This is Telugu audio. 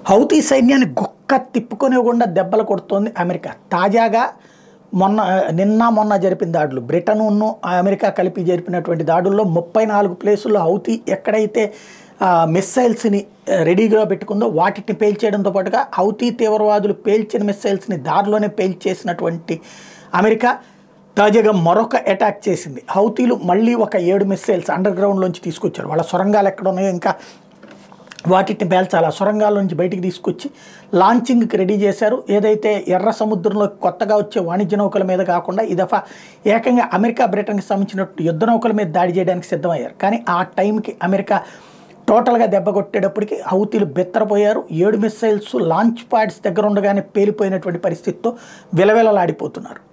హౌతీ సైన్యాన్ని గుక్క తిప్పుకొనివ్వకుండా దెబ్బలు కొడుతోంది అమెరికా తాజాగా మొన్న నిన్న మొన్న జరిపిన దాడులు బ్రిటన్ను అమెరికా కలిపి జరిపినటువంటి దాడుల్లో ముప్పై నాలుగు ప్లేసుల్లో హౌతీ ఎక్కడైతే ఆ, మిస్సైల్స్ని ఆ, రెడీగా పెట్టుకుందో వాటిని పేల్చేయడంతో పాటుగా హౌతీ తీవ్రవాదులు పేల్చిన మిస్సైల్స్ని దారిలోనే పేల్చేసినటువంటి అమెరికా తాజాగా మరొక అటాక్ చేసింది హౌతీలు మళ్ళీ ఒక ఏడు మిస్సైల్స్ అండర్ గ్రౌండ్లోంచి తీసుకొచ్చారు వాళ్ళ సొరంగాలు ఎక్కడ ఉన్నాయో ఇంకా వాటిని పేల్చాలి ఆ సొరంగాల నుంచి బయటికి తీసుకొచ్చి లాంచింగ్కి రెడీ చేశారు ఏదైతే ఎర్ర సముద్రంలో కొత్తగా వచ్చే వాణిజ్య నౌకల మీద కాకుండా ఈ దఫా ఏకంగా అమెరికా బ్రిటన్కి సంబంధించినట్టు యుద్ధ నౌకల మీద దాడి చేయడానికి సిద్ధమయ్యారు కానీ ఆ టైంకి అమెరికా టోటల్గా దెబ్బ కొట్టేటప్పటికి హౌతీలు బెత్తరపోయారు ఏడు మిస్సైల్స్ లాంచ్ ప్యాడ్స్ దగ్గర ఉండగానే పేలిపోయినటువంటి పరిస్థితితో విలవిలలాడిపోతున్నారు